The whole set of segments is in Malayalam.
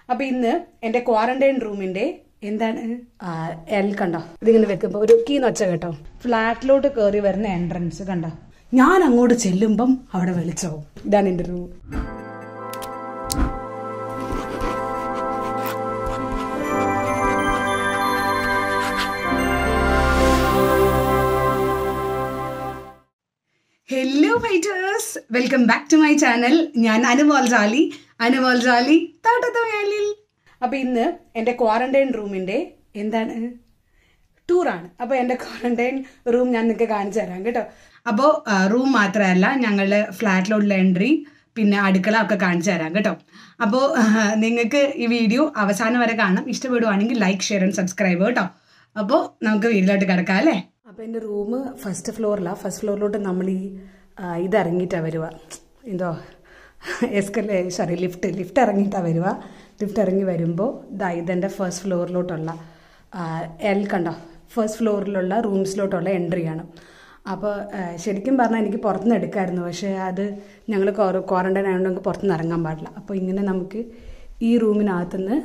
അപ്പൊ ഇന്ന് എന്റെ ക്വാറന്റൈൻ റൂമിന്റെ എന്താണ് ആ, എൽ കണ്ടോ ഇതിങ്ങനെ വെക്കുമ്പോ ഒരു കീ നൊച്ച കേട്ടോ ഫ്ലാറ്റിലോട്ട് കയറി വരുന്ന എൻട്രൻസ് കണ്ടോ ഞാൻ അങ്ങോട്ട് ചെല്ലുമ്പം അവിടെ വെളിച്ചവും ഇതാണ് എന്റെ room hello fighters welcome back to my channel ഞാൻ അനുമോൾ ജാലി അനുമോൾ ജാലി താട്ടത്തമയാലിൽ അപ്പൊ ഇന്ന് എന്റെ ക്വാറന്റൈൻ റൂമിന്റെ എന്താണ് ടൂറാണ് അപ്പോൾ എൻ്റെ ക്വാറന്റൈൻ റൂം ഞാൻ നിങ്ങൾക്ക് കാണിച്ചു തരാം കേട്ടോ അപ്പോൾ റൂം മാത്രമല്ല ഞങ്ങളുടെ ഫ്ലാറ്റിലോട്ടുള്ള എൻട്രി പിന്നെ അടുക്കള ഒക്കെ കാണിച്ചു തരാം കേട്ടോ അപ്പോൾ നിങ്ങൾക്ക് ഈ വീഡിയോ അവസാനം വരെ കാണാം ഇഷ്ടപ്പെടുവാണെങ്കിൽ ലൈക്ക് ഷെയർ ആൻഡ് സബ്സ്ക്രൈബ് കേട്ടോ അപ്പോൾ നമുക്ക് വീട്ടിലോട്ട് കിടക്കാം അല്ലേ അപ്പോൾ എൻ്റെ റൂം ഫസ്റ്റ് ഫ്ലോറിലാണ് ഫസ്റ്റ് ഫ്ലോറിലോട്ട് നമ്മൾ ഈ ആ, ഇത് ഇറങ്ങിയിട്ടാണ് വരിക എന്തോ എസ്കലേ സോറി ലിഫ്റ്റ് ലിഫ്റ്റ് ഇറങ്ങിയിട്ടാണ് വരിക ലിഫ്റ്റ് ഇറങ്ങി വരുമ്പോൾ ദാ ഇതെൻ്റെ ഫസ്റ്റ് ഫ്ലോറിലോട്ടുള്ള ആ, എൽ കണ്ടോ ഫസ്റ്റ് ഫ്ലോറിലുള്ള റൂംസിലോട്ടുള്ള എൻട്രിയാണ് അപ്പോൾ ആ, ശരിക്കും പറഞ്ഞാൽ എനിക്ക് പുറത്തുനിന്ന് എടുക്കാമായിരുന്നു പക്ഷേ അത് ഞങ്ങൾ ക്വാറന്റൈൻ ആയതുകൊണ്ട് നമുക്ക് പുറത്തുനിന്ന് ഇറങ്ങാൻ പാടില്ല അപ്പോൾ ഇങ്ങനെ നമുക്ക് ഈ റൂമിനകത്തുനിന്ന്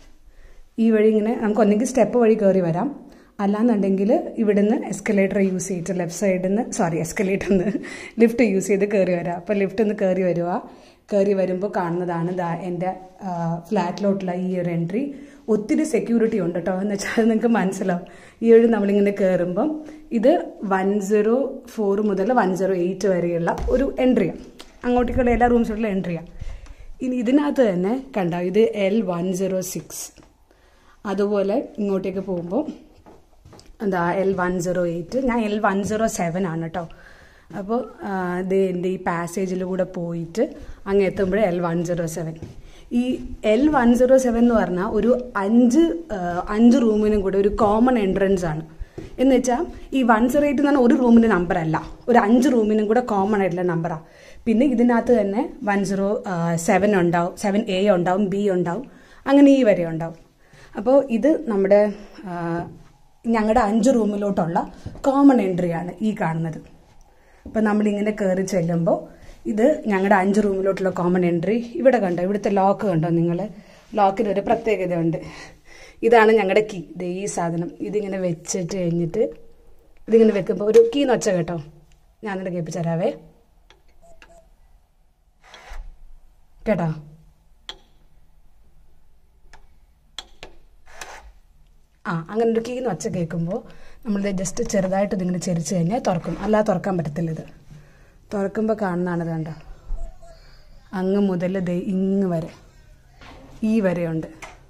ഈ വഴി ഇങ്ങനെ നമുക്ക് ഒന്നെങ്കിൽ സ്റ്റെപ്പ് വഴി കയറി വരാം അല്ലാന്നുണ്ടെങ്കിൽ ഇവിടുന്ന് എസ്കലേറ്റർ യൂസ് ചെയ്തിട്ട് ലെഫ്റ്റ് സൈഡിൽ നിന്ന് സോറി എസ്കലേറ്റർ നിന്ന് ലിഫ്റ്റ് യൂസ് ചെയ്ത് കയറി വരാം അപ്പോൾ ലിഫ്റ്റ് ഒന്ന് കയറി വരിക കയറി വരുമ്പോൾ കാണുന്നതാണ് ദാ എൻ്റെ ഫ്ലാറ്റിലോട്ടുള്ള ഈ ഒരു എൻട്രി ഒത്തിരി സെക്യൂരിറ്റി ഉണ്ട് കേട്ടോ എന്ന് വെച്ചാൽ അത് നിങ്ങൾക്ക് മനസ്സിലാവും ഈ വഴി നമ്മളിങ്ങനെ കയറുമ്പം ഇത് വൺ സീറോ ഫോർ മുതൽ വൺ സീറോ എയ്റ്റ് വരെയുള്ള ഒരു എൻട്രിയാണ് അങ്ങോട്ടേക്കുള്ള എല്ലാ റൂംസിലുള്ള എൻട്രിയാണ് ഇനി ഇതിനകത്ത് തന്നെ കണ്ടോ ഇത് എൽ വൺ സീറോ സിക്സ് അതുപോലെ ഇങ്ങോട്ടേക്ക് പോകുമ്പോൾ എന്താ എൽ വൺ സീറോ എയ്റ്റ് ഞാൻ എൽ വൺ സീറോ സെവൻ ആണ് കേട്ടോ അപ്പോൾ ഇത് എൻ്റെ ഈ പാസേജിൽ കൂടെ പോയിട്ട് അങ്ങ് എത്തുമ്പോഴേ എൽ വൺ സീറോ സെവൻ ഈ എൽ വൺ സീറോ സെവൻ എന്ന് പറഞ്ഞാൽ ഒരു അഞ്ച് ആ, അഞ്ച് റൂമിനും കൂടെ ഒരു കോമൺ എൻട്രൻസ് ആണ് എന്ന് വെച്ചാൽ ഈ വൺ സീറോ എയ്റ്റ് എന്ന് പറഞ്ഞാൽ ഒരു റൂമിൻ്റെ നമ്പർ അല്ല ഒരു അഞ്ച് റൂമിനും കൂടെ കോമൺ ആയിട്ടുള്ള നമ്പറാണ് പിന്നെ ഇതിനകത്ത് തന്നെ വൺ സീറോ സെവൻ ഉണ്ടാവും സെവൻ എ ഉണ്ടാവും ബി ഉണ്ടാവും അങ്ങനെ ഈ വരെ ഉണ്ടാവും അപ്പോൾ ഇത് നമ്മുടെ ഞങ്ങളുടെ അഞ്ച് റൂമിലോട്ടുള്ള കോമൺ എൻട്രിയാണ് ഈ കാണുന്നത് അപ്പോൾ നമ്മളിങ്ങനെ കയറി ചെല്ലുമ്പോൾ ഇത് ഞങ്ങളുടെ അഞ്ച് റൂമിലോട്ടുള്ള കോമൺ എൻട്രി ഇവിടെ കണ്ടോ ഇവിടുത്തെ ലോക്ക് കണ്ടോ നിങ്ങൾ ലോക്കിന് ഒരു പ്രത്യേകതയുണ്ട് ഇതാണ് ഞങ്ങളുടെ കീ ഇത് ഈ സാധനം ഇതിങ്ങനെ വെച്ചിട്ട് കഴിഞ്ഞിട്ട് ഇതിങ്ങനെ വെക്കുമ്പോൾ ഒരു കീ നൊച്ച കേട്ടോ ഞാൻ എന്നിട്ട് കേൾപ്പിച്ചു തരാവേ കേട്ടോ ആ അങ്ങനെ ഒരു കീന്ന് ഒച്ച കേൾക്കുമ്പോൾ നമ്മളിത് ജസ്റ്റ് ചെറുതായിട്ട് ഇതിങ്ങനെ ചെരിച്ച് കഴിഞ്ഞാൽ തുറക്കും അല്ലാതെ തുറക്കാൻ പറ്റത്തില്ല ഇത് തുറക്കുമ്പോൾ കാണുന്നതാണ് കണ്ട അങ്ങ് മുതൽ ദേ ഇങ്ങ് വരെ ഈ വരെയുണ്ട്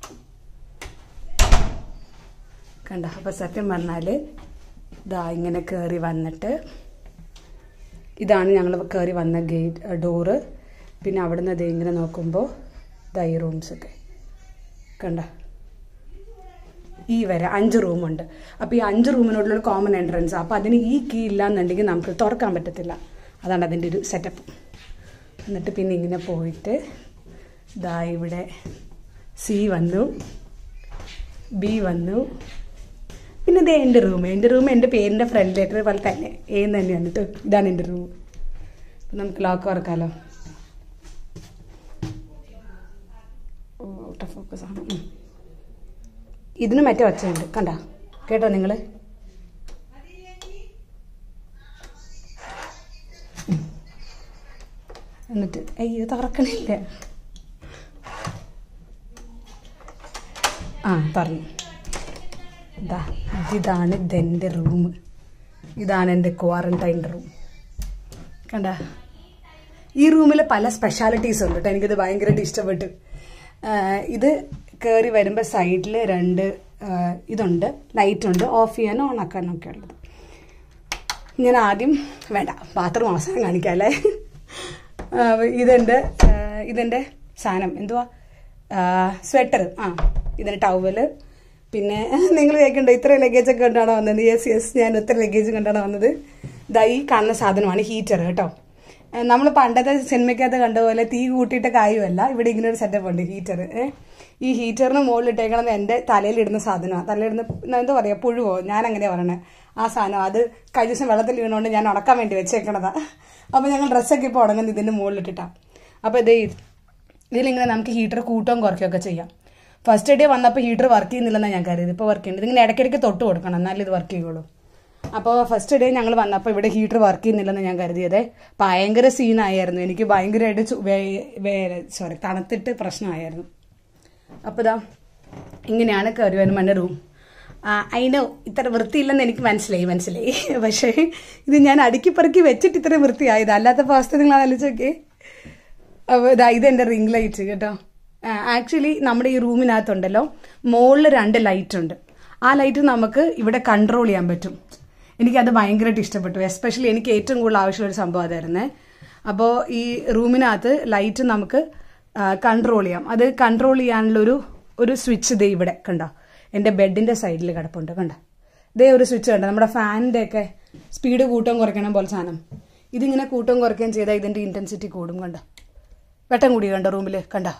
കണ്ട അപ്പോൾ സത്യം പറഞ്ഞാൽ ഇതാ ഇങ്ങനെ കയറി വന്നിട്ട് ഇതാണ് ഞങ്ങൾ കയറി വന്ന ഗേറ്റ് ഡോറ് പിന്നെ അവിടുന്ന് ദേ ഇങ്ങനെ നോക്കുമ്പോൾ ദാ ഈ റൂംസൊക്കെ കണ്ട ഈ വരെ അഞ്ച് റൂമുണ്ട് അപ്പോൾ ഈ അഞ്ച് റൂമിനോടുള്ള കോമൺ എൻട്രൻസ് അപ്പോൾ അതിന് ഈ കീ ഇല്ലാന്നുണ്ടെങ്കിൽ നമുക്ക് തുറക്കാൻ പറ്റത്തില്ല അതാണ് അതിൻ്റെ ഒരു സെറ്റപ്പ് എന്നിട്ട് പിന്നെ ഇങ്ങനെ പോയിട്ട് ദാ ഇവിടെ സി വന്നു ബി വന്നു പിന്നെ ഇതേ എൻ്റെ റൂം എൻ്റെ റൂം എൻ്റെ പേരിൻ്റെ ഫ്രണ്ട് ലെറ്റർ പോലെ തന്നെ ഏ തന്നെയാണ് കേട്ടോ ഇതാണ് എൻ്റെ റൂം അപ്പം നമുക്ക് ലോക്ക് തുറക്കാമല്ലോ ഓ ഔട്ട് ഓഫ് ഫോക്കസ് ആണ് ഉം. ഇതിന് മറ്റേ ഒച്ചയുണ്ട് കണ്ട കേട്ടോ നിങ്ങൾ എന്നിട്ട് അയ്യോ തുറക്കണില്ല ആ പറഞ്ഞു ഇതാ ഇതാണ് ഇതെൻ്റെ റൂം ഇതാണ് എൻ്റെ ക്വാറന്റൈൻ റൂം കണ്ട ഈ റൂമിൽ പല സ്പെഷ്യാലിറ്റീസ് ഉണ്ട് കേട്ടോ എനിക്കിത് ഭയങ്കരമായിട്ട് ഇഷ്ടപ്പെട്ടു ആഹ് ഇത് കയറി വരുമ്പോൾ സൈഡിൽ രണ്ട് ആഹ് ഇതുണ്ട് ലൈറ്റ് ഉണ്ട് ഓഫ് ചെയ്യാനും ഓൺ ആക്കാനും ഒക്കെ ഉള്ളത് ഞാൻ ആദ്യം വേണ്ട ബാത്റൂം അവസാനം കാണിക്കാം അല്ലേ ആഹ് ഇതെൻ്റെ ആഹ് ഇതെൻ്റെ സാധനം എന്തുവാ സ്വെറ്റർ ആ ഇതിൻ്റെ ടവല് പിന്നെ നിങ്ങൾ കേൾക്കണ്ടോ ഇത്ര ലഗേജ് ഒക്കെ കൊണ്ടാണോ വന്നത് യെസ് യെസ് ഞാൻ ഇത്ര ലഗേജ് കൊണ്ടാണ് വന്നത് ഇതാ ഈ കാണുന്ന സാധനമാണ് ഹീറ്റർ കേട്ടോ നമ്മൾ പണ്ടത്തെ സിനിമയ്ക്കകത്ത് കണ്ട പോലെ തീ കൂട്ടിയിട്ട കാര്യമല്ല ഇവിടെ ഇങ്ങനെ ഒരു സെറ്റപ്പ് ഉണ്ട് ഹീറ്റർ ഈ ഹീറ്ററിന് മുകളിലിട്ടേക്കണത് എൻ്റെ തലയിലിടുന്ന സാധനമാണ് തലയിലിടുന്ന എന്താ പറയുക പുഴുവോ ഞാൻ അങ്ങനെ പറയണേ ആ സാധനം അത് കഴിഞ്ഞ ദിവസം വെള്ളത്തിൽ വീണുകൊണ്ട് ഞാൻ ഉണക്കാൻ വേണ്ടി വെച്ചേക്കണതാ അപ്പോൾ ഞങ്ങൾ ഡ്രസ്സൊക്കെ ഇപ്പോൾ ഉണങ്ങുന്നത് ഇതിൻ്റെ മുകളിലിട്ടിട്ടാണ് അപ്പോൾ ഇത് ഇതിലിങ്ങനെ നമുക്ക് ഹീറ്റർ കൂട്ടവും കുറയ്ക്കുകയൊക്കെ ചെയ്യാം ഫസ്റ്റ് ഡേ വന്നപ്പോൾ ഹീറ്റർ വർക്ക് ചെയ്യുന്നില്ലെന്നാണ് ഞാൻ കരുതി ഇപ്പോൾ വർക്ക് ചെയ്യുന്നത് ഇതിങ്ങനെ ഇടയ്ക്കിടയ്ക്ക് തൊട്ട് കൊടുക്കണം എന്നാലേ ഇത് വർക്ക് ചെയ്യുള്ളൂ അപ്പോൾ ഫസ്റ്റ് ഡേ ഞങ്ങൾ വന്നപ്പോൾ ഇവിടെ ഹീറ്റർ വർക്ക് ചെയ്യുന്നില്ലെന്ന് ഞാൻ കരുതിയത് ഭയങ്കര സീനായിരുന്നു എനിക്ക് ഭയങ്കരമായിട്ട് സോറി തണുത്തിട്ട് പ്രശ്നമായിരുന്നു അപ്പോൾ ഇതാ ഇങ്ങനെയാണ് കയറി വരുമ്പോൾ എൻ്റെ റൂം അതിന് ഇത്ര വൃത്തിയില്ലെന്ന് എനിക്ക് മനസ്സിലായി മനസ്സിലായി പക്ഷേ ഇത് ഞാൻ അടുക്കി പെറുക്കി വെച്ചിട്ട് ഇത്രയും വൃത്തിയായത് അല്ലാത്തപ്പോൾ അവസ്ഥ നിങ്ങൾ ആലോചിച്ചൊക്കെ അപ്പോൾ ഇതാ ഇതെൻ്റെ റിംഗ് ലൈറ്റ് കേട്ടോ ആക്ച്വലി നമ്മുടെ ഈ റൂമിനകത്തുണ്ടല്ലോ മുകളിൽ രണ്ട് ലൈറ്റ് ഉണ്ട് ആ ലൈറ്റ് നമുക്ക് ഇവിടെ കൺട്രോൾ ചെയ്യാൻ പറ്റും എനിക്കത് ഭയങ്കരമായിട്ട് ഇഷ്ടപ്പെട്ടു എസ്പെഷ്യലി എനിക്ക് ഏറ്റവും കൂടുതൽ ആവശ്യമുള്ള ഒരു സംഭവം അതായിരുന്നേ അപ്പോൾ ഈ റൂമിനകത്ത് ലൈറ്റ് നമുക്ക് കൺട്രോൾ ചെയ്യാം അത് കൺട്രോൾ ചെയ്യാനുള്ളൊരു ഒരു സ്വിച്ച് ദേ ഇവിടെ കണ്ടോ എൻ്റെ ബെഡിൻ്റെ സൈഡിൽ കിടപ്പുണ്ട് കണ്ടോ ദേ ഒരു സ്വിച്ച് കണ്ടോ നമ്മുടെ ഫാനിൻ്റെ ഒക്കെ സ്പീഡ് കൂട്ടം കുറയ്ക്കണം പോലെ സാധനം ഇതിങ്ങനെ കൂട്ടം കുറയ്ക്കുകയും ചെയ്താൽ ഇതിൻ്റെ ഇൻറ്റൻസിറ്റി കൂടും കണ്ടോ വെട്ടം കൂടി കണ്ടോ റൂമിൽ കണ്ടോ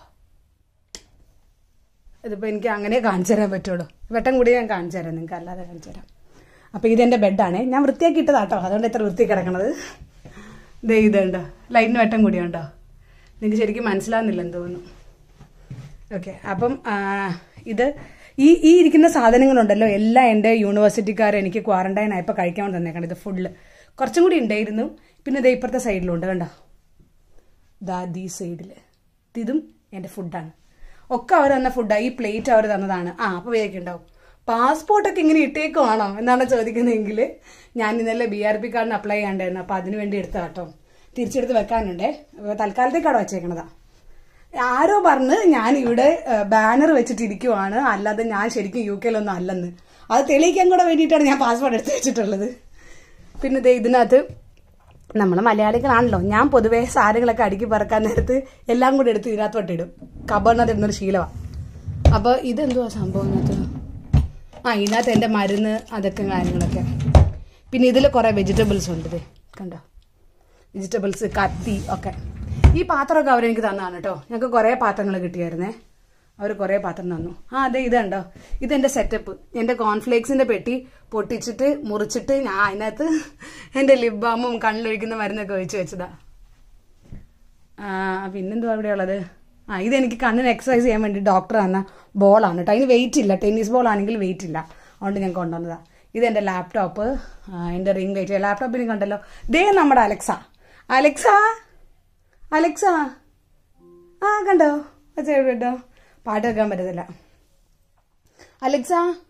ഇതിപ്പോൾ എനിക്ക് അങ്ങനെ കാണിച്ചു തരാൻ പറ്റുള്ളൂ വെട്ടം കൂടി ഞാൻ കാണിച്ചു തരാം നിങ്ങൾക്ക് അല്ലാതെ കാണിച്ചു തരാം അപ്പോൾ ഇതെൻ്റെ ബെഡാണ് ഞാൻ വൃത്തിയാക്കി ഇട്ടതാട്ടോ അതുകൊണ്ട് ഇത്ര വൃത്തി കിടക്കണത് ദേ ഇതുണ്ടോ ലൈറ്റിന് വെട്ടം കൂടിയുണ്ടോ നിങ്ങൾക്ക് ശരിക്കും മനസ്സിലാകുന്നില്ലെന്ന് തോന്നുന്നു ഓക്കെ അപ്പം ആ, ഇത് ഈ ഈ ഇരിക്കുന്ന സാധനങ്ങളുണ്ടല്ലോ എല്ലാം എൻ്റെ യൂണിവേഴ്സിറ്റിക്കാർ എനിക്ക് ക്വാറന്റൈൻ ആയപ്പോൾ കഴിക്കാൻ തന്നേക്കണം ഇത് ഫുള്ള് കുറച്ചും കൂടി ഉണ്ടായിരുന്നു പിന്നെ ഇത് ഇപ്പുറത്തെ സൈഡിലുണ്ട് കണ്ടോ ദാ ദീ സൈഡിൽ ഇതും എൻ്റെ ഫുഡാണ് ഒക്കെ അവർ തന്ന ഫുഡാണ് ഈ പ്ലേറ്റ് അവർ തന്നതാണ് ആ അപ്പോൾ വിചാരിക്കുന്നുണ്ടാവും പാസ്പോർട്ടൊക്കെ ഇങ്ങനെ ഇട്ടേക്കുവാണോ എന്നാണ് ചോദിക്കുന്നതെങ്കിൽ ഞാൻ ഇന്നലെ ബി ആർ പി കാർഡിന് അപ്ലൈ ചെയ്യാണ്ടായിരുന്നു അപ്പോൾ അതിന് വേണ്ടി എടുത്ത കേട്ടോ തിരിച്ചെടുത്ത് വെക്കാനുണ്ടേ അപ്പോൾ തൽക്കാലത്തേക്കാണ് വെച്ചേക്കണതാ ആരോ പറഞ്ഞ് ഞാൻ ഇവിടെ ബാനർ വെച്ചിട്ടിരിക്കുവാണ് അല്ലാതെ ഞാൻ ശരിക്കും യു കെയിലൊന്നും അല്ലെന്ന് അത് തെളിയിക്കാൻ കൂടെ വേണ്ടിയിട്ടാണ് ഞാൻ പാസ്പോർട്ട് എടുത്ത് വെച്ചിട്ടുള്ളത് പിന്നെ ദേ ഇതിനകത്ത് നമ്മൾ മലയാളികളാണല്ലോ ഞാൻ പൊതുവേ സാധനങ്ങളൊക്കെ അടുക്കി പറക്കാൻ നേരത്ത് എല്ലാം കൂടി എടുത്ത് ഇതിനകത്തോട്ട് ഇടും കബറിനകത്ത് ഇടുന്നൊരു ശീലമാണ് അപ്പോൾ ഇതെന്തുവാ സംഭവം ഇതിനകത്ത് ആ ഇതിനകത്ത് എൻ്റെ മരുന്ന് അതൊക്കെ കാര്യങ്ങളൊക്കെ പിന്നെ ഇതിൽ കുറേ വെജിറ്റബിൾസ് ഉണ്ട് ഇത് കണ്ടോ വെജിറ്റബിൾസ് കത്തി ഒക്കെ ഈ പാത്രമൊക്കെ അവരെനിക്ക് തന്നതാണ് കേട്ടോ ഞങ്ങൾക്ക് കുറേ പാത്രങ്ങൾ കിട്ടിയായിരുന്നേ അവർ കുറേ പാത്രം തന്നു ആ അതെ ഇതുണ്ടോ ഇതെന്റെ സെറ്റപ്പ് എൻ്റെ കോൺഫ്ലേക്സിന്റെ പെട്ടി പൊട്ടിച്ചിട്ട് മുറിച്ചിട്ട് ഞാൻ അതിനകത്ത് എൻ്റെ ലിപ് ബാമും കണ്ണിലൊഴിക്കുന്ന മരുന്നൊക്കെ ഒഴിച്ച് വെച്ചതാ ആ പിന്നെന്തുവാ അവിടെ ഉള്ളത് ആ ഇതെനിക്ക് കണ്ണിന് എക്സസൈസ് ചെയ്യാൻ വേണ്ടി ഡോക്ടർ തന്ന ബോളാണ് കേട്ടോ അതിന് വെയിറ്റ് ഇല്ല ടെന്നീസ് ബോൾ ആണെങ്കിൽ വെയിറ്റ് ഇല്ല അതുകൊണ്ട് ഞാൻ കൊണ്ടുവന്നതാ ഇതെൻ്റെ ലാപ്ടോപ്പ് എൻ്റെ റിംഗ് ലൈറ്റ് ലാപ്ടോപ്പിന് കണ്ടല്ലോ ദേ നമ്മുടെ അലക്സ അലക്സ അലക്സ ആ കണ്ടോ അച്ഛ കേട്ടോ പാട്ട് വെക്കാൻ പറ്റത്തില്ല Alexa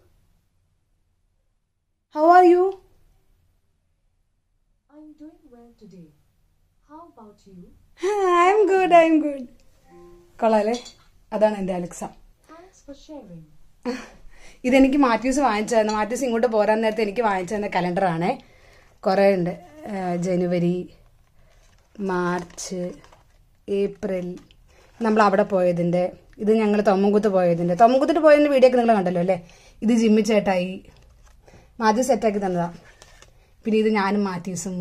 how are you I'm doing well today. How about you? I am good I am good കൊള്ളാല്ലേ അതാണ് എൻ്റെ അലക്സ Thanks for sharing. ഇതെനിക്ക് മാത്യൂസ് വാങ്ങിച്ചു തന്ന മാത്യൂസ് ഇങ്ങോട്ട് പോരാൻ നേരത്തെ എനിക്ക് വാങ്ങിച്ചു തന്ന കലണ്ടറാണ് കുറേ ഉണ്ട് ആ, ജനുവരി മാർച്ച് ഏപ്രിൽ നമ്മൾ അവിടെ പോയതിൻ്റെ ഇത് ഞങ്ങൾ തൊമ്മൻകുത്ത് പോയതിൻ്റെ തൊമ്മൻകുത്തിട്ട് പോയതിൻ്റെ വീഡിയോ ഒക്കെ നിങ്ങൾ കണ്ടല്ലോ അല്ലേ ഇത് ജിമ്മി ചേട്ടായി മാത്യു സെറ്റാക്കി തന്നതാ പിന്നെ ഇത് ഞാനും മാത്യൂസും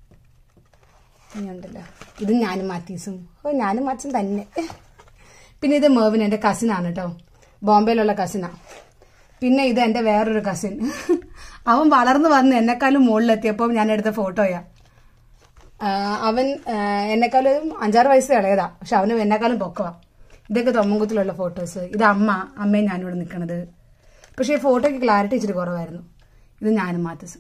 ഇനിയുണ്ടല്ലോ ഇത് ഞാനും മാത്യൂസും ഓ ഞാനും മാച്ചും തന്നെ പിന്നെ ഇത് മേവിൻ എൻ്റെ കസിനാണ് കേട്ടോ ബോംബെയിലുള്ള കസിനാ പിന്നെ ഇത് എൻ്റെ വേറൊരു കസിൻ അവൻ വളർന്നു വന്ന് എന്നെക്കാളും മുകളിലെത്തിയപ്പോൾ ഞാൻ എടുത്ത ഫോട്ടോയാ ആ, അവൻ ആ, എന്നെക്കാളും അഞ്ചാറ് വയസ്സ് ഇളയതാ പക്ഷെ അവന് എന്നെക്കാളും പൊക്കവാ ഇതൊക്കെ തൊമ്മൻകുത്തിലുള്ള ഫോട്ടോസ് ഇത് അമ്മ അമ്മയും ഞാനിവിടെ നിൽക്കണത് പക്ഷേ ഈ ഫോട്ടോയ്ക്ക് ക്ലാരിറ്റി ഇച്ചിരി കുറവായിരുന്നു ഇത് ഞാനും മാത്തസും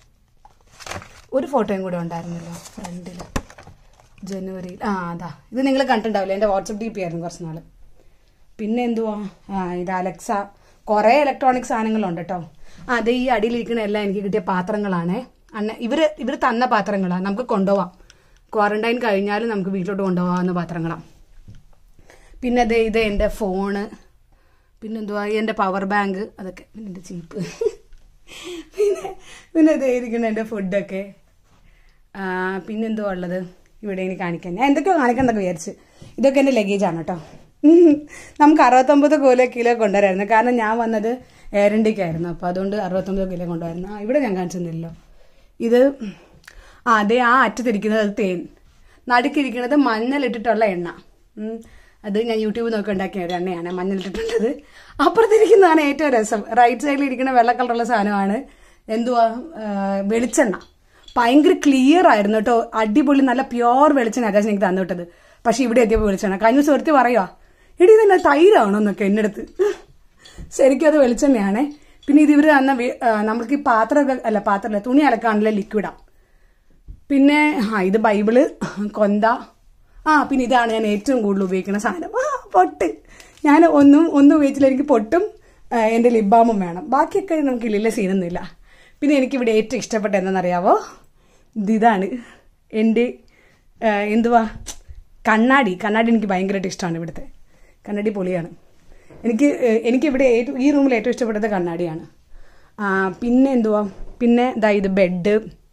ഒരു ഫോട്ടോയും കൂടെ ഉണ്ടായിരുന്നല്ലോ ഫ്രണ്ടിൽ ജനുവരിയിൽ ആ അതാ ഇത് നിങ്ങൾ കണ്ടിട്ടുണ്ടാവില്ല എൻ്റെ വാട്സപ്പ് ഡി പി ആയിരുന്നു കുറച്ച് നാൾ പിന്നെ എന്തുവാ ആ ഇത് അലക്സ കുറേ ഇലക്ട്രോണിക് സാധനങ്ങളുണ്ട് കേട്ടോ ആ അതെ ഈ അടിയിലിരിക്കുന്ന എല്ലാം എനിക്ക് കിട്ടിയ പാത്രങ്ങളാണ് അന്ന ഇവർ ഇവർ തന്ന പാത്രങ്ങളാണ് നമുക്ക് കൊണ്ടുപോവാം ക്വാറന്റൈൻ കഴിഞ്ഞാലും നമുക്ക് വീട്ടിലോട്ട് കൊണ്ടുപോകാവുന്ന പാത്രങ്ങളാണ് പിന്നെ അതെ ഇത് എൻ്റെ ഫോണ് പിന്നെന്തുവാ എൻ്റെ പവർ ബാങ്ക് അതൊക്കെ പിന്നെ എൻ്റെ ചീപ്പ് പിന്നെ പിന്നെ ഇതേ ഇരിക്കുന്ന എൻ്റെ ഫുഡൊക്കെ ആ, പിന്നെന്തുവാ ഉള്ളത് ഇവിടെ ഇനി കാണിക്കാൻ ഞാൻ എന്തൊക്കെയോ കാണിക്കണമെന്നൊക്കെ വിചാരിച്ച് ഇതൊക്കെ എൻ്റെ ലഗേജാണ് കേട്ടോ ഉം. നമുക്ക് അറുപത്തൊമ്പത് കിലോ കിലോ കൊണ്ടുവരായിരുന്നു കാരണം ഞാൻ വന്നത് എയർ ഇന്ത്യക്കായിരുന്നു അപ്പോൾ അതുകൊണ്ട് അറുപത്തൊമ്പത് കിലോ കൊണ്ടുവരുന്നു ആ ഇവിടെ ഞാൻ കാണിച്ചെന്നില്ലല്ലോ ഇത് ആ അതെ ആ അറ്റത്തിരിക്കുന്നത് അത് തേൻ നടുക്കിരിക്കുന്നത് മഞ്ഞളിട്ടിട്ടുള്ള എണ്ണ ഉം. അത് ഞാൻ യൂട്യൂബിൽ നോക്കി ഉണ്ടാക്കിയ ഒരു എണ്ണയാണ് മഞ്ഞളിട്ടിട്ടുള്ളത് അപ്പുറത്തിരിക്കുന്നതാണ് ഏറ്റവും രസം റൈറ്റ് സൈഡിൽ ഇരിക്കുന്ന വെള്ള കളറുള്ള സാധനമാണ് എന്തുവാ ആ, വെളിച്ചെണ്ണ ഭയങ്കര ക്ലിയർ ആയിരുന്നു കേട്ടോ അടിപൊളി നല്ല പ്യോർ വെളിച്ചെണ്ണ ആകാശം എനിക്ക് തന്നു വിട്ടത് പക്ഷെ ഇവിടെ എത്തിയപ്പോൾ വെളിച്ചെണ്ണ കഴിഞ്ഞ ദിവസം ഒരുത്തി പറയുക എടി ഇതെന്നെ തൈരാണോ എന്നൊക്കെ എൻ്റെ അടുത്ത് ശരിക്കും അത് വെളിച്ചെണ്ണയാണേ പിന്നെ ഇത് ഇവർ തന്ന വി- ആ, നമുക്ക് ഈ പാത്രമൊക്കെ അല്ല പാത്രമല്ല തുണി അലക്കാനുള്ള ലിക്വിഡാ പിന്നെ ആ ഇത് ബൈബിള് കൊന്ത ആ പിന്നെ ഇതാണ് ഞാൻ ഏറ്റവും കൂടുതൽ ഉപയോഗിക്കുന്ന സാധനം ആ പൊട്ട് ഞാൻ ഒന്നും ഒന്നും ഉപയോഗിച്ചില്ല എനിക്ക് പൊട്ടും ആ, എൻ്റെ ലിബാമും വേണം ബാക്കിയൊക്കെ നമുക്ക് ഇല്ലില്ല സീനൊന്നുമില്ല പിന്നെ എനിക്കിവിടെ ഏറ്റവും ഇഷ്ടപ്പെട്ട എന്താണെന്നറിയാവോ ഇത് ഇതാണ് എൻ്റെ ആ, എന്തുവാ കണ്ണാടി കണ്ണാടി എനിക്ക് ഭയങ്കരമായിട്ട് ഇഷ്ടമാണ് ഇവിടുത്തെ കണ്ണാടി പൊളിയാണ് എനിക്ക് ഏഹ്, എനിക്കിവിടെ ഏറ്റവും ഈ റൂമിൽ ഏറ്റവും ഇഷ്ടപ്പെട്ടത് കണ്ണാടിയാണ് ആ, പിന്നെ എന്തുവാ പിന്നെ ദാ ഇത് ബെഡ്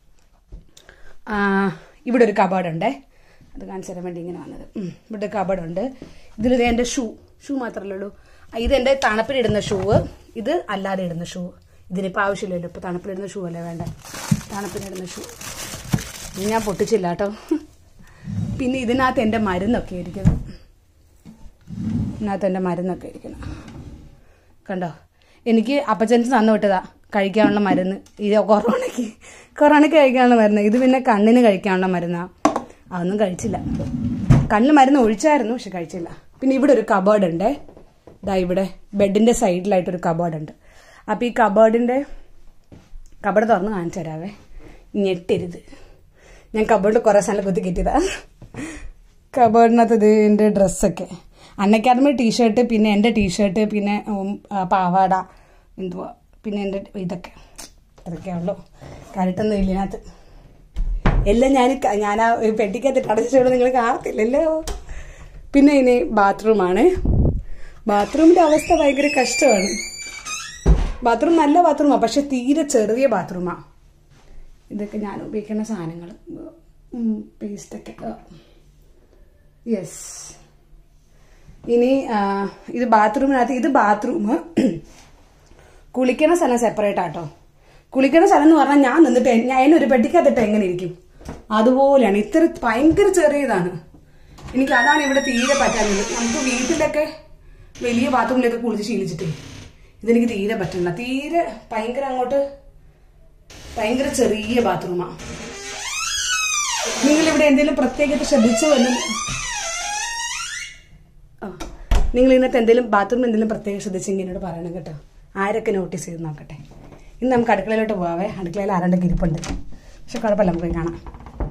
ആ, ഇവിടെ ഒരു കബേർഡ് ഉണ്ടേ അത് കാണിച്ചു തരാൻ വേണ്ടി ഇങ്ങനെ വന്നത് ഉം, ഇവിടെ കബേർഡ് ഉണ്ട് ഇതിൽ എൻ്റെ ഷൂ ഷൂ മാത്രമല്ലേ ഉള്ളൂ ആ, ഇത് എൻ്റെ തണുപ്പിലിടുന്ന ഷൂവ് ഇത് അല്ലാതെ ഇടുന്ന ഷൂ ഇതിനിപ്പോൾ ആവശ്യമില്ലല്ലോ ഇപ്പോൾ തണുപ്പിലിടുന്ന ഷൂ അല്ലേ വേണ്ട തണുപ്പിലിടുന്ന ഷൂ ഇത് ഞാൻ പൊട്ടിച്ചില്ല കേട്ടോ പിന്നെ ഇതിനകത്ത് എൻ്റെ മരുന്നൊക്കെ ഇരിക്കുന്നു ഇതിനകത്ത് എൻ്റെ മരുന്നൊക്കെ ഇരിക്കണം കണ്ടോ എനിക്ക് അപ്പച്ചൻസ് തന്നു വിട്ടതാ കഴിക്കാനുള്ള മരുന്ന് ഇത് കൊറോണയ്ക്ക് കൊറോണയ്ക്ക് കഴിക്കാനുള്ള മരുന്ന് ഇത് പിന്നെ കണ്ണിന് കഴിക്കാനുള്ള മരുന്നാ അതൊന്നും കഴിച്ചില്ല കണ്ണിന് മരുന്ന് ഒഴിച്ചായിരുന്നു പക്ഷെ കഴിച്ചില്ല പിന്നെ ഇവിടെ ഒരു കബേർഡ് ഉണ്ട് ഇതാ ഇവിടെ ബെഡിന്റെ സൈഡിലായിട്ടൊരു കബേർഡ് ഉണ്ട് അപ്പോൾ ഈ കബേർഡിന്റെ കബേർഡ് തുറന്ന് കാണിച്ചു തരാവേ ഞെട്ടരുത് ഞാൻ കബേർഡിൽ കുറേ സ്ഥലം കുത്തി കെട്ടിയതാ കബേർഡിനകത്ത് ഇത് എൻ്റെ ഡ്രസ്സൊക്കെ അന്നക്കാദമി ടീഷർട്ട് പിന്നെ എൻ്റെ ടീഷർട്ട് പിന്നെ ഉം, ആ, പാവാട എന്തുവാ പിന്നെ എൻ്റെ ഇതൊക്കെ ഇതൊക്കെയുള്ളൂ കരട്ടൊന്നും ഇല്ല ഇതിനകത്ത് എല്ലാം ഞാൻ ക- ഞാൻ ആ പെട്ടിക്കകത്തിട്ട് അടച്ചിട്ട് നിങ്ങൾ കാണത്തില്ലല്ലോ പിന്നെ ഇനി ബാത്റൂമാണ് ബാത്റൂമിൻ്റെ അവസ്ഥ ഭയങ്കര കഷ്ടമാണ് ബാത്റൂം നല്ല ബാത്റൂമാണ് പക്ഷെ തീരെ ചെറിയ ബാത്റൂമാണ് ഇതൊക്കെ ഞാൻ ഉപയോഗിക്കുന്ന സാധനങ്ങൾ പേസ്റ്റൊക്കെ യെസ് ഇനി ആ, ഇത് ബാത്റൂമിനകത്ത് ഇത് ബാത്റൂം കുളിക്കണ സ്ഥലം സെപ്പറേറ്റ് ആട്ടോ കുളിക്കണ സ്ഥലം എന്ന് പറഞ്ഞാൽ ഞാൻ നിന്നിട്ട് എ- ഞാൻ അതിനൊരു പെട്ടിക്കകത്തിട്ട് എങ്ങനെ ഇരിക്കും അതുപോലെയാണ് ഇത്ര ഭയങ്കര ചെറിയതാണ് എനിക്ക് അതാണ് ഇവിടെ തീരെ പറ്റാഞ്ഞത് നമുക്ക് വീട്ടിലൊക്കെ വലിയ ബാത്റൂമിലൊക്കെ കുളിച്ച് ശീലിച്ചിട്ടേ ഇതെനിക്ക് തീരെ പറ്റില്ല തീരെ ഭയങ്കര അങ്ങോട്ട് ഭയങ്കര ചെറിയ ബാത്റൂമാണ് നിങ്ങൾ ഇവിടെ എന്തെങ്കിലും പ്രത്യേകത ശ്രദ്ധിച്ചു വന്നു ആ നിങ്ങൾ ഇന്നത്തെ എന്തെങ്കിലും ബാത്റൂമിൽ എന്തെങ്കിലും പ്രത്യേകം ശ്രദ്ധിച്ചെങ്കിൽ എന്നോട് പറയണം കേട്ടോ ആരൊക്കെ നോട്ടീസ് ചെയ്ത് നോക്കട്ടെ ഇന്ന് നമുക്ക് അടുക്കളയിലോട്ട് പോവാവേ അടുക്കളയിൽ ആരണ്ടൊക്കെ ഇരിപ്പുണ്ട് പക്ഷെ കുഴപ്പമില്ല നമുക്ക് പോയി കാണാം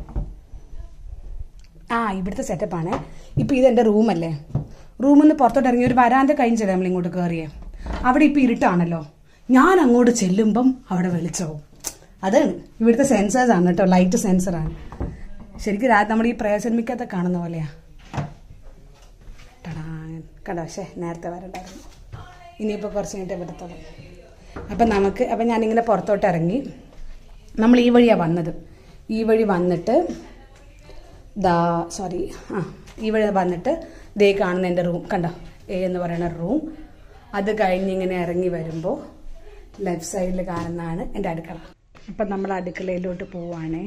ആ ഇവിടുത്തെ സെറ്റപ്പാണ് ഇപ്പം ഇത് എൻ്റെ റൂമല്ലേ റൂമിൽ നിന്ന് പുറത്തോട്ട് ഇറങ്ങി ഒരു വരാന്ത കഴിഞ്ഞില്ലേ നമ്മൾ ഇങ്ങോട്ട് കയറിയേ അവിടെ ഇപ്പം ഇരുട്ടാണല്ലോ ഞാൻ അങ്ങോട്ട് ചെല്ലുമ്പം അവിടെ വെളിച്ചവും അതാണ് ഇവിടുത്തെ സെൻസേഴ്സ് ആണ് കേട്ടോ ലൈറ്റ് സെൻസറാണ് ശരിക്കും രാത്രി നമ്മൾ ഈ പ്രേസന്മിക്കത്തെ കാണുന്ന പോലെയാ ടടാ കണ്ടോ പക്ഷേ നേരത്തെ വരണ്ടായിരുന്നു ഇനിയിപ്പോൾ കുറച്ച് കഴിഞ്ഞിട്ടേ വരത്തുള്ളൂ അപ്പം നമുക്ക് അപ്പം ഞാനിങ്ങനെ പുറത്തോട്ട് ഇറങ്ങി നമ്മൾ ഈ വഴിയാണ് വന്നത് ഈ വഴി വന്നിട്ട് ദാ സോറി ആ ഈ വഴി വന്നിട്ട് ദേ കാണുന്ന എൻ്റെ റൂം കണ്ടോ എ എന്ന് പറയുന്ന റൂം അത് കഴിഞ്ഞ് ഇങ്ങനെ ഇറങ്ങി വരുമ്പോൾ ലെഫ്റ്റ് സൈഡിൽ കാണുന്നതാണ് എൻ്റെ അടുക്കള അപ്പം നമ്മൾ അടുക്കളയിലോട്ട് പോവാണേ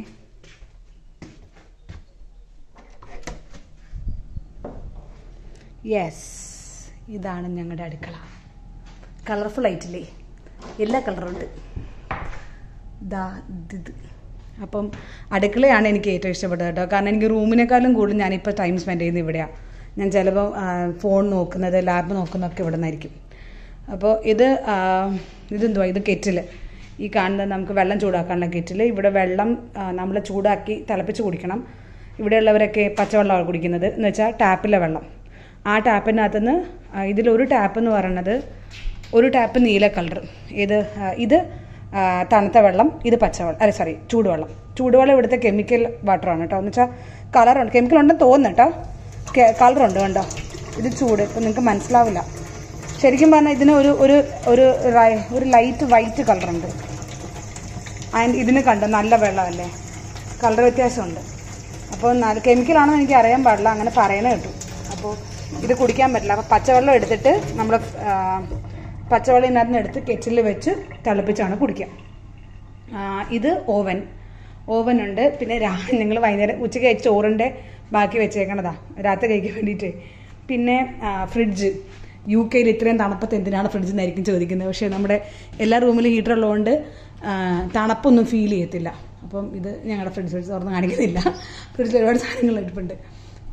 യെസ് ഇതാണ് ഞങ്ങളുടെ അടുക്കള കളർഫുൾ ആയിട്ടില്ലേ എല്ലാ കളറും ഉണ്ട് ദാ ഇത് അപ്പം അടുക്കളയാണ് എനിക്ക് ഏറ്റവും ഇഷ്ടപ്പെട്ടത് കേട്ടോ കാരണം എനിക്ക് റൂമിനേക്കാളും കൂടുതൽ ഞാനിപ്പോൾ ടൈം സ്പെൻഡ് ചെയ്യുന്നത് ഇവിടെയാണ് ഞാൻ ചിലപ്പോൾ ഫോൺ നോക്കുന്നത് ലാബ് നോക്കുന്നതൊക്കെ ഇവിടെ നിന്നായിരിക്കും അപ്പോൾ ഇത് ആ, ഇതെന്തുവാ ഇത് കെറ്റിൽ ഈ കാണുന്നത് നമുക്ക് വെള്ളം ചൂടാക്കാനുള്ള കെറ്റിൽ ഇവിടെ വെള്ളം നമ്മൾ ചൂടാക്കി തിളപ്പിച്ച് കുടിക്കണം ഇവിടെയുള്ളവരൊക്കെ പച്ചവെള്ളമാണ് കുടിക്കുന്നത് എന്ന് വെച്ചാൽ ടാപ്പിലെ വെള്ളം ആ ടാപ്പിനകത്തുനിന്ന് ഇതിലൊരു ടാപ്പ് എന്ന് പറയുന്നത് ഒരു ടാപ്പ് നീല കളർ ഇത് ആ, ഇത് ആ, തണുത്ത വെള്ളം ഇത് പച്ചവെള്ളം അല്ല സോറി ചൂടുവെള്ളം ചൂടുവെള്ളം ഇവിടുത്തെ കെമിക്കൽ വാട്ടറാണ് കേട്ടോ എന്ന് വെച്ചാൽ കളറുണ്ട് കെമിക്കൽ ഉണ്ടെന്ന് തോന്നുന്നു കേട്ടോ കളറുണ്ട് കണ്ടോ ഇത് ചൂട് ഇപ്പം നിങ്ങൾക്ക് മനസ്സിലാവില്ല ശരിക്കും പറഞ്ഞാൽ ഇതിന് ഒരു ഒരു ഒരു റൈ- ഒരു ലൈറ്റ് വൈറ്റ് കളറുണ്ട് ആൻഡ് ഇതിന് കണ്ടോ നല്ല വെള്ളമല്ലേ കളർ വ്യത്യാസമുണ്ട് അപ്പോൾ നല്ല കെമിക്കലാണെന്ന് എനിക്ക് അറിയാൻ പാടില്ല അങ്ങനെ പറയണ കേട്ടു അപ്പോൾ ഇത് കുടിക്കാൻ പറ്റില്ല അപ്പോൾ പച്ചവെള്ളം എടുത്തിട്ട് നമ്മൾ പച്ചവെള്ളം ഇതിനകത്ത് നിന്ന് എടുത്ത് കെറ്റിൽ വെച്ച് തിളപ്പിച്ചാണ് കുടിക്കുക ആ, ഇത് ഓവൻ ഓവൻ ഉണ്ട് പിന്നെ രാ നിങ്ങൾ വൈകുന്നേരം ഉച്ചയ്ക്ക് കഴിച്ച ചോറിൻ്റെ ബാക്കി വെച്ചേക്കണതാ രാത്രി കഴിക്കാൻ വേണ്ടിയിട്ട് പിന്നെ ആ, ഫ്രിഡ്ജ് യു കെയിൽ ഇത്രയും തണുപ്പത്ത് എന്തിനാണ് ഫ്രിഡ്ജ് എന്നായിരിക്കും ചോദിക്കുന്നത് പക്ഷേ നമ്മുടെ എല്ലാ റൂമിലും ഹീറ്റർ ഉള്ളതുകൊണ്ട് ആ, തണുപ്പൊന്നും ഫീൽ ചെയ്യത്തില്ല അപ്പം ഇത് ഞങ്ങളുടെ ഫ്രിഡ്ജ് വെച്ച് തുറന്ന് കാണിക്കുന്നില്ല ഫ്രിഡ്ജിൽ ഒരുപാട് സാധനങ്ങൾ ഇരിപ്പുണ്ട്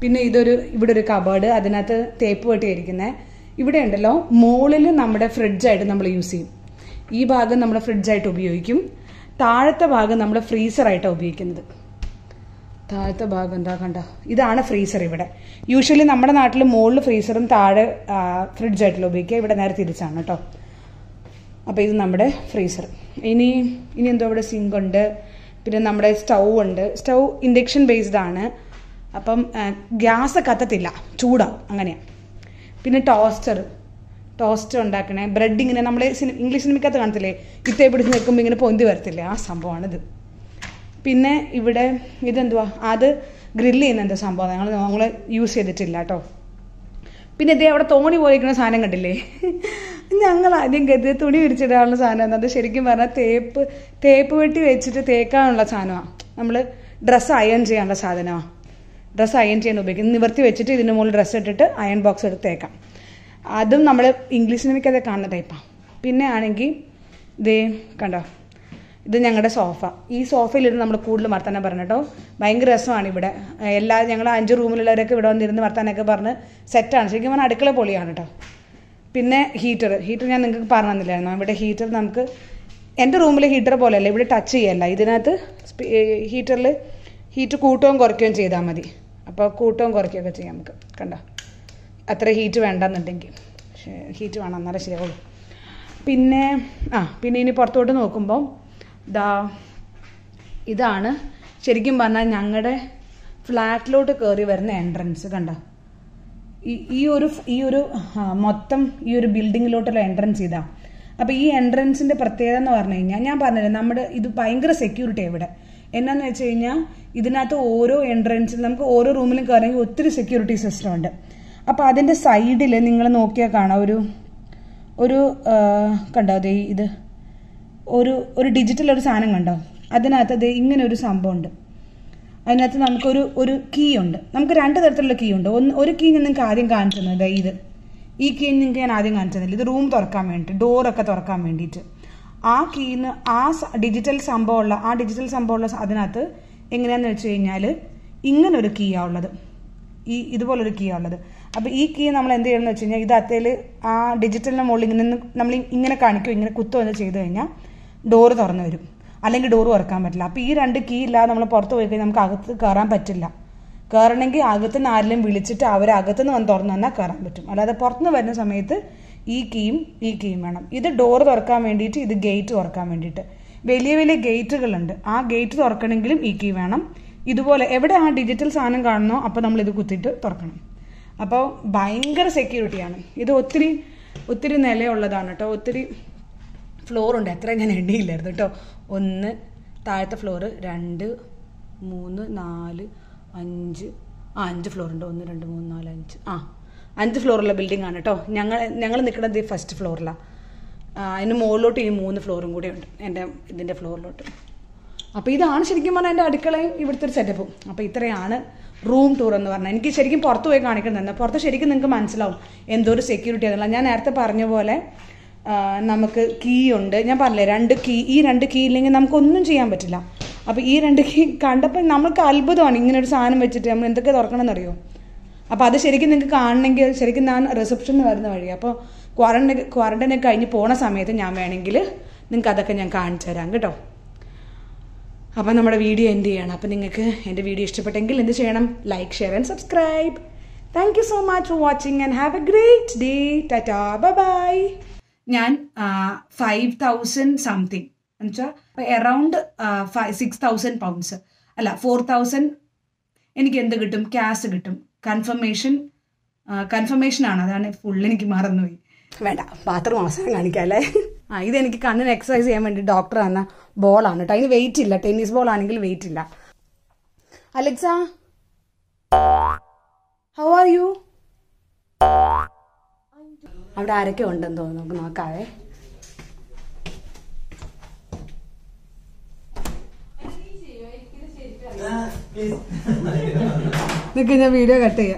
പിന്നെ ഇതൊരു ഇവിടെ ഒരു കബേർഡ് അതിനകത്ത് തേപ്പ് വെട്ടിയിരിക്കുന്നത് ഇവിടെ ഉണ്ടല്ലോ മുകളിൽ നമ്മുടെ ഫ്രിഡ്ജായിട്ട് നമ്മൾ യൂസ് ചെയ്യും ഈ ഭാഗം നമ്മൾ ഫ്രിഡ്ജായിട്ട് ഉപയോഗിക്കും താഴത്തെ ഭാഗം നമ്മൾ ഫ്രീസറായിട്ടാണ് ഉപയോഗിക്കുന്നത് താഴത്തെ ഭാഗം എന്താ കണ്ട ഇതാണ് ഫ്രീസർ ഇവിടെ യൂഷ്വലി നമ്മുടെ നാട്ടിൽ മുകളിൽ ഫ്രീസറും താഴെ ഫ്രിഡ്ജായിട്ടുള്ള ഉപയോഗിക്കുക ഇവിടെ നേരെ തിരിച്ചാണ് കേട്ടോ അപ്പോൾ ഇത് നമ്മുടെ ഫ്രീസർ ഇനി ഇനി എന്തോ ഇവിടെ സിങ്ക് ഉണ്ട് പിന്നെ നമ്മുടെ സ്റ്റൗ ഉണ്ട് സ്റ്റൗ ഇൻഡക്ഷൻ ബേസ്ഡ് ആണ് അപ്പം ഗ്യാസ് കത്തത്തില്ല ചൂടാവും അങ്ങനെയാണ് പിന്നെ ടോസ്റ്റർ ടോസ്റ്റർ ഉണ്ടാക്കണേ ബ്രെഡ് ഇങ്ങനെ നമ്മൾ ഇംഗ്ലീഷ് സിനിമയ്ക്കകത്ത് കാണത്തില്ലേ ഇത്തേ പിടിച്ച് നിൽക്കുമ്പോൾ ഇങ്ങനെ പൊന്തി വരത്തില്ലേ ആ സംഭവമാണിത് പിന്നെ ഇവിടെ ഇതെന്തുവാ അത് ഗ്രില്ല് ചെയ്യുന്ന എന്തോ സംഭവം ഞങ്ങൾ നമ്മൾ യൂസ് ചെയ്തിട്ടില്ല കേട്ടോ പിന്നെ ഇതേ അവിടെ തോണി പോയിരിക്കുന്ന സാധനം കണ്ടില്ലേ ഞങ്ങൾ ആദ്യം ഗതി തുണി വിരിച്ചിടാനുള്ള സാധനം അത് ശരിക്കും പറഞ്ഞാൽ തേപ്പ് തേപ്പ് വെട്ടി വെച്ചിട്ട് തേക്കാനുള്ള സാധനമാണ് നമ്മൾ ഡ്രസ്സ് അയൺ ചെയ്യാനുള്ള സാധനമാണ് ഡ്രസ്സ് അയൺ ചെയ്യാൻ ഉപയോഗിക്കുന്നത് നിവർത്തി വെച്ചിട്ട് ഇതിന് മുകളിൽ ഡ്രസ്സ് ഇട്ടിട്ട് അയൺ ബോക്സ് എടുത്ത് തേക്കാം അതും നമ്മൾ ഇംഗ്ലീഷ് സിനിമയ്ക്കത് കാണുന്ന ടൈപ്പാണ് പിന്നെ ആണെങ്കിൽ ഇതേ കണ്ടോ ഇത് ഞങ്ങളുടെ സോഫ ഈ സോഫയിലിരുന്ന് നമ്മൾ കൂടുതൽ വർത്താനം പറഞ്ഞു കേട്ടോ ഭയങ്കര രസമാണ് ഇവിടെ എല്ലാ ഞങ്ങൾ അഞ്ച് റൂമിലുള്ളവരൊക്കെ ഇവിടെ വന്നിരുന്ന് വർത്താനൊക്കെ പറഞ്ഞ് സെറ്റാണ് ശരിക്കും പറഞ്ഞാൽ അടുക്കള പൊളിയാണ് കേട്ടോ പിന്നെ ഹീറ്റർ ഹീറ്റർ ഞാൻ നിങ്ങൾക്ക് പറഞ്ഞു തന്നില്ലായിരുന്നു ഇവിടെ ഹീറ്റർ നമുക്ക് എൻ്റെ റൂമിലെ ഹീറ്റർ പോലെയല്ല ഇവിടെ ടച്ച് ചെയ്യല്ല ഇതിനകത്ത് ഹീറ്ററിൽ ഹീറ്റ് കൂട്ടുകയും കുറയ്ക്കുകയും ചെയ്താൽ മതി അപ്പോൾ കൂട്ടവും കുറയ്ക്കുകയൊക്കെ ചെയ്യാം നമുക്ക് കണ്ടോ അത്ര ഹീറ്റ് വേണ്ടെന്നുണ്ടെങ്കിൽ പക്ഷേ ഹീറ്റ് വേണം എന്നാലേ ശരിയാവുള്ളൂ പിന്നെ ആ പിന്നെ ഇനി പുറത്തോട്ട് നോക്കുമ്പോൾ ദാ ഇതാണ് ശരിക്കും പറഞ്ഞാൽ ഞങ്ങളുടെ ഫ്ലാറ്റിലോട്ട് കയറി വരുന്ന എൻട്രൻസ് കണ്ടോ ഈ ഈ ഒരു ഈ ഒരു ആ, മൊത്തം ഈ ഒരു ബിൽഡിങ്ങിലോട്ടുള്ള എൻട്രൻസ് ഇതാ അപ്പോൾ ഈ എൻട്രൻസിന്റെ പ്രത്യേകത എന്ന് പറഞ്ഞു കഴിഞ്ഞാൽ ഞാൻ പറഞ്ഞില്ലേ നമ്മുടെ ഇത് ഭയങ്കര സെക്യൂരിറ്റി ഇവിടെ എന്നാന്ന് വെച്ച് കഴിഞ്ഞാൽ ഇതിനകത്ത് ഓരോ എൻട്രൻസിൽ നമുക്ക് ഓരോ റൂമിലും കയറണമെങ്കിൽ ഒത്തിരി സെക്യൂരിറ്റി സിസ്റ്റം ഉണ്ട് അപ്പോൾ അതിന്റെ സൈഡിൽ നിങ്ങൾ നോക്കിയാൽ കാണാം ഒരു ഒരു ആ, കണ്ടോ ദേ ഇത് ഒരു ഒരു ഡിജിറ്റൽ ഒരു സാധനം കണ്ടോ അതിനകത്ത് ദേ ഇങ്ങനെ ഒരു സംഭവം ഉണ്ട് അതിനകത്ത് നമുക്കൊരു ഒരു കീ ഉണ്ട് നമുക്ക് രണ്ട് തരത്തിലുള്ള കീ ഉണ്ട് ഒന്ന് ഒരു കീ ഞാൻ നിങ്ങൾക്ക് ആദ്യം കാണിച്ചു തന്നത് ഇത് ഈ കീ നിങ്ങൾക്ക് ഞാൻ ആദ്യം കാണിച്ചു തന്നില്ല ഇത് റൂം തുറക്കാൻ വേണ്ടിയിട്ട് ഡോറൊക്കെ തുറക്കാൻ വേണ്ടിയിട്ട് ആ കീന്ന് ആ ഡിജിറ്റൽ സംഭവമുള്ള ആ ഡിജിറ്റൽ സംഭവമുള്ള സ- അതിനകത്ത് എങ്ങനെയാന്ന് വെച്ച് കഴിഞ്ഞാൽ ഇങ്ങനെ ഒരു കീ ആ ഉള്ളത് ഈ ഇതുപോലൊരു കീ ആ ഉള്ളത് അപ്പോൾ ഈ കീ നമ്മൾ എന്ത് ചെയ്യണം എന്ന് വെച്ച് കഴിഞ്ഞാൽ ഇത് അത്തേൽ ആ ഡിജിറ്റലിന്റെ മുകളിൽ ഇങ്ങനെ നിന്ന് നമ്മൾ ഇങ്ങനെ കാണിക്കും ഇങ്ങനെ കുത്തുവന്ന് ചെയ്ത് കഴിഞ്ഞാൽ ഡോറ് തുറന്നു വരും അല്ലെങ്കിൽ ഡോറ് തുറക്കാൻ പറ്റില്ല അപ്പോൾ ഈ രണ്ട് കീ ഇല്ലാതെ നമ്മൾ പുറത്ത് പോയി കഴിഞ്ഞാൽ നമുക്ക് അകത്ത് കയറാൻ പറ്റില്ല കയറണമെങ്കിൽ അകത്ത് നിന്ന് ആരെങ്കിലും വിളിച്ചിട്ട് അവർ അകത്തുനിന്ന് വന്ന് തുറന്നു തന്നാൽ കയറാൻ പറ്റും അല്ലാതെ പുറത്തുനിന്ന് വരുന്ന സമയത്ത് ഈ കീയും ഈ കീയും വേണം ഇത് ഡോറ് തുറക്കാൻ വേണ്ടിയിട്ട് ഇത് ഗേറ്റ് തുറക്കാൻ വേണ്ടിയിട്ട് വലിയ വലിയ ഗേറ്റുകളുണ്ട് ആ ഗേറ്റ് തുറക്കണമെങ്കിലും ഈ കീ വേണം ഇതുപോലെ എവിടെ ആ ഡിജിറ്റൽ സാധനം കാണുന്നോ അപ്പോൾ നമ്മൾ ഇത് കുത്തിയിട്ട് തുറക്കണം അപ്പോൾ ഭയങ്കര സെക്യൂരിറ്റിയാണ് ഇത് ഒത്തിരി ഒത്തിരി നിലയുള്ളതാണ് കേട്ടോ ഒത്തിരി ഫ്ലോർ ഉണ്ട് എത്ര ഞാൻ എണ്ണിയില്ലായിരുന്നു കേട്ടോ ഒന്ന് താഴത്തെ ഫ്ലോറ് രണ്ട് മൂന്ന് നാല് അഞ്ച് ആ അഞ്ച് ഫ്ലോർ ഉണ്ട് ഒന്ന് രണ്ട് മൂന്ന് നാല് അഞ്ച് ആ അഞ്ച് ഫ്ലോറുള്ള ബിൽഡിംഗ് ആണ് കേട്ടോ ഞങ്ങൾ ഞങ്ങൾ നിൽക്കുന്നത് ഫസ്റ്റ് ഫ്ലോറിലാണ് അതിന് മുകളിലോട്ട് ഈ മൂന്ന് ഫ്ലോറും കൂടെ ഉണ്ട് എൻ്റെ ഇതിൻ്റെ ഫ്ലോറിലോട്ട് അപ്പോൾ ഇതാണ് ശരിക്കും പറഞ്ഞാൽ എൻ്റെ അടുക്കളയും ഇവിടുത്തെ ഒരു സെറ്റപ്പും അപ്പോൾ ഇത്രയാണ് റൂം ടൂർ എന്ന് പറഞ്ഞാൽ എനിക്ക് ശരിക്കും പുറത്ത് പോയി കാണിക്കുന്നുണ്ട് പുറത്ത് ശരിക്കും നിങ്ങൾക്ക് മനസ്സിലാവും എന്തോ ഒരു സെക്യൂരിറ്റി എന്നുള്ള ഞാൻ നേരത്തെ പറഞ്ഞ പോലെ ആ, നമുക്ക് കീ ഉണ്ട് ഞാൻ പറഞ്ഞില്ലേ രണ്ട് കീ ഈ രണ്ട് കീ ഇല്ലെങ്കിൽ നമുക്കൊന്നും ചെയ്യാൻ പറ്റില്ല അപ്പോൾ ഈ രണ്ട് കീ കണ്ടപ്പോൾ നമ്മൾക്ക് അത്ഭുതമാണ് ഇങ്ങനെ ഒരു സാധനം വെച്ചിട്ട് നമ്മൾ എന്തൊക്കെ തുറക്കണമെന്ന് അറിയോ അപ്പോൾ അത് ശരിക്കും നിങ്ങൾക്ക് കാണണമെങ്കിൽ ശരിക്കും ഞാൻ റിസപ്ഷനിൽ വരുന്ന വഴി അപ്പോൾ ക്വാറന്റൈൻ ക്വാറന്റൈൻ ഒക്കെ കഴിഞ്ഞ് പോണ സമയത്ത് ഞാൻ വേണമെങ്കിൽ നിങ്ങൾക്ക് അതൊക്കെ ഞാൻ കാണിച്ചു തരാം കേട്ടോ അപ്പം നമ്മുടെ വീഡിയോ എൻഡ് ചെയ്യണം അപ്പം നിങ്ങൾക്ക് എൻ്റെ വീഡിയോ ഇഷ്ടപ്പെട്ടെങ്കിൽ എന്ത് ചെയ്യണം like share and subscribe thank you so much for watching and have a great day tata bye ഞാൻ ഫൈവ് തൗസൻഡ് സംതിങ് എന്നുവെച്ചാൽ എറൗണ്ട് സിക്സ് തൗസൻഡ് പൗണ്ട്സ് അല്ല ഫോർ തൗസൻഡ് എനിക്ക് എന്ത് കിട്ടും ക്യാഷ് കിട്ടും കൺഫർമേഷൻ കൺഫർമേഷൻ ആണ് അതാണ് ഫുൾ എനിക്ക് മറന്നുപോയി വേണ്ട ബാത്റൂം അവസാനം കാണിക്കാം അല്ലേ ആ ഇതെനിക്ക് കണ്ണിന് എക്സസൈസ് ചെയ്യാൻ വേണ്ടി ഡോക്ടർ തന്ന ബോളാണ് കേട്ടോ അതിന് വെയിറ്റ് ഇല്ല ടെന്നീസ് ബോൾ ആണെങ്കിൽ വെയിറ്റ് ഇല്ല അലക്സ ഹൗ ആർ യു അവിടെ ആരൊക്കെ ഉണ്ടെന്ന് തോന്നുന്നു നമുക്ക് നോക്കാവേ നിൽക്ക് ഞാൻ വീഡിയോ കട്ട് ചെയ്യാം